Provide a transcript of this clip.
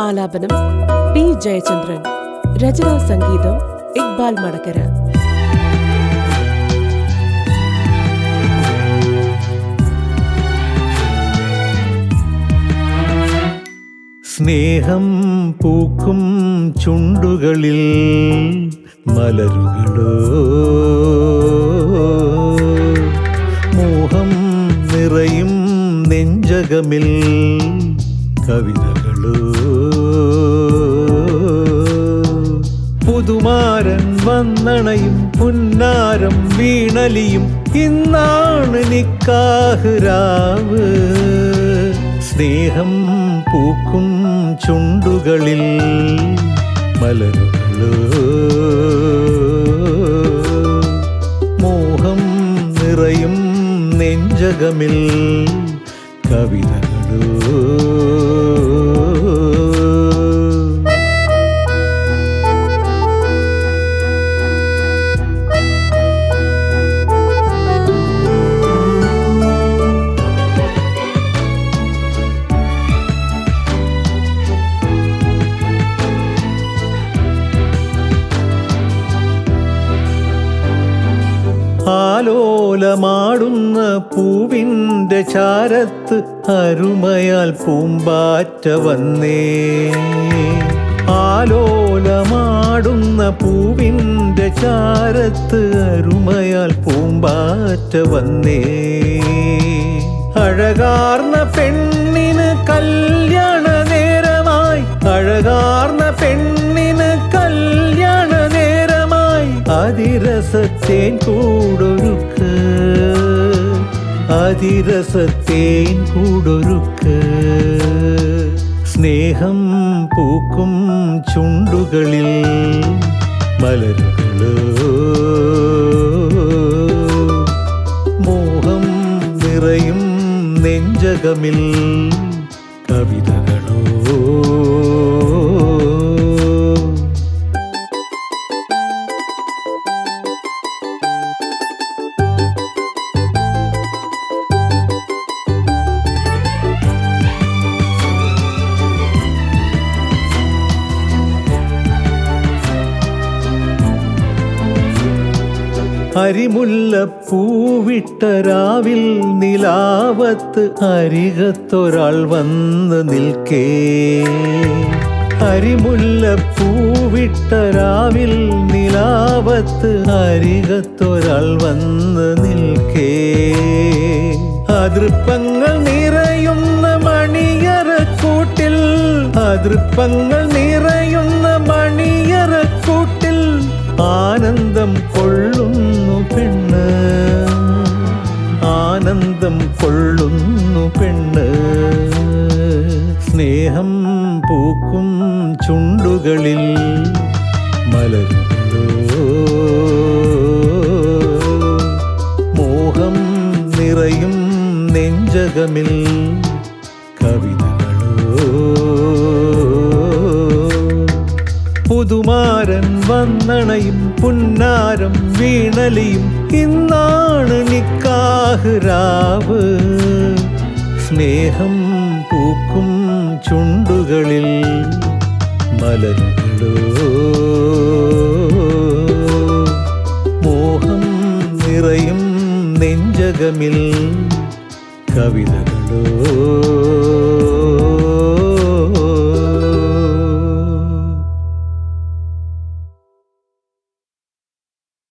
ആലാപനം പി ജയചന്ദ്രൻ രചനാ സംഗീതം ഇക്ബാൽ മടക്കര സ്നേഹം പൂക്കും ചുണ്ടുകളിൽ മലരുകളോ മോഹം നിറയും നെഞ്ചകമിൽ കവിതകളോ പുതുമാരൻ വന്നണയും പുന്നാരം വീണലിയും ഇന്നാണ് നിക്കാഹ് രാവ് സ്നേഹം പൂക്കും ചുണ്ടുകളിൽ മലരുകളോ മോഹം നിറയും നെഞ്ചകമിൽ കവിതകളോ ആലോലമാടുന്ന പൂവിൻ്റെ ചാരത്ത് അരുമയാൽ പൂമ്പാറ്റ വന്നേ ആലോലമാടുന്ന പൂവിൻ്റെ ചാരത്ത് അരുമയാൽ പൂമ്പാറ്റ വന്നേ അഴകാർന്ന പെണ്ണിന് കല്യാണ നേരമായി അഴകാർന്ന പെണ്ണിന് കല്യാണ നേരമായി അതിരസത്തേൻ കൂടൊരുക്ക് അതിരസത്തേൻ കൂടൊരുക്ക് സ്നേഹം പൂക്കും ചുണ്ടുകളിൽ മലരുകളോ മോഹം നിറയും നെഞ്ചകമിൽ കവിതകളോ അരിമുല്ലപ്പൂവിട്ട രാവിൽ നിലാവത്ത് അരികത്തൊരാൾ വന്ന് നിൽക്കേ അരിമുല്ലപ്പൂവിട്ട രാവിൽ നിലാവത്ത് അരികത്തൊരാൾ വന്ന് നിൽക്കേ അതൃപ്പങ്ങൾ നിറയുന്ന മണിയറക്കൂട്ടിൽ അതൃപ്പങ്ങൾ നിറയുന്ന മണിയറക്കൂട്ടിൽ ആനന്ദം കൊള്ളുന്നു പെണ്ണ് ആനന്ദം കൊള്ളുന്നു പെണ്ണ് സ്നേഹം പൂക്കും ചുണ്ടുകളിൽ മലരുകളോ മോഹം നിറയും നെഞ്ചകമിൽ കവിതകളോ പുതുമാരൻ വന്നണയും പുന്നാരം വീണലിയും ഇന്നാണ് നിക്കാഹ് രാവ് സ്നേഹം പൂക്കും ചുണ്ടുകളിൽ മലരുകളോ മോഹം നിറയും നെഞ്ചകമിൽ കവിതകളോ